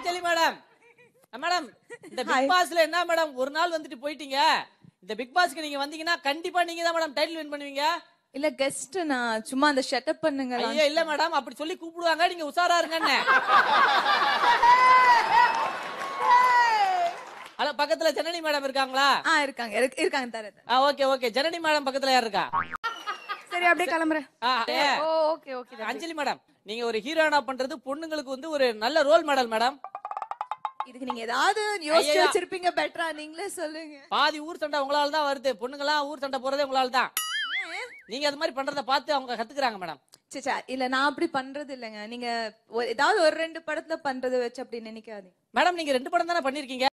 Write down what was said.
அஞ்சலி madam madam இந்த big பாஸ்ல என்ன மேடம் ஒரு நாள் வந்துட்டு போயிட்டீங்க இந்த பிக் பாஸ்க்கு நீங்க வந்தீங்கன்னா கண்டிப்பா நீங்க தான் மேடம் டைட்டில் வின் பண்ணுவீங்க இல்ல கெஸ்ட் நான் சும்மா அந்த ஷட்டப் பண்ணுங்க ஐயோ இல்ல மேடம் அப்படி சொல்லி கூப்பிடுவாங்க நீங்க உஷாரா இருங்கன்னு ஹலோ பக்கத்துல ஜனனி மேடம் இருக்காங்களா ஆ இருக்காங்க இருக்கு- இருக்காங்க தர தர. ஆ ஓகே ஓகே ஜனனி மேடம் பக்கத்துல யார் இருக்கா சரி அப்படியே கிளம்புறேன் ஆ, ஏ, ஓ ஓகே ஓகே அஞ்சலி மேடம் நீங்க ஒரு ஹீரோயினா பண்றது பொண்ணுங்களுக்கு வந்து ஒரு நல்ல ரோல் மாடல் மேடம் இதுக்கு நீங்க ஏதாவது யோசிச்சு ஐயா. வச்சிருப்பீங்க பெட்டரா நீங்களே சொல்லுங்க பாதி ஊர் சண்டை உங்களால தான் வருது பொண்ணுங்களாம் ஊர் சண்டை போறதே உங்களால தான் நீங்க அது மாதிரி பண்றத பார்த்து அவங்க கத்துக்கிறாங்க மேடம் சச்சா இல்ல நான் அப்படி பண்றது இல்லைங்க நீங்க ஒரு- ஏதாவது ஒரு ரெண்டு படத்துல பண்றதை வச்சு அப்படி நினைக்காதீங்க மேடம் நீங்க ரெண்டு படம் தானே பண்ணிருக்கீங்க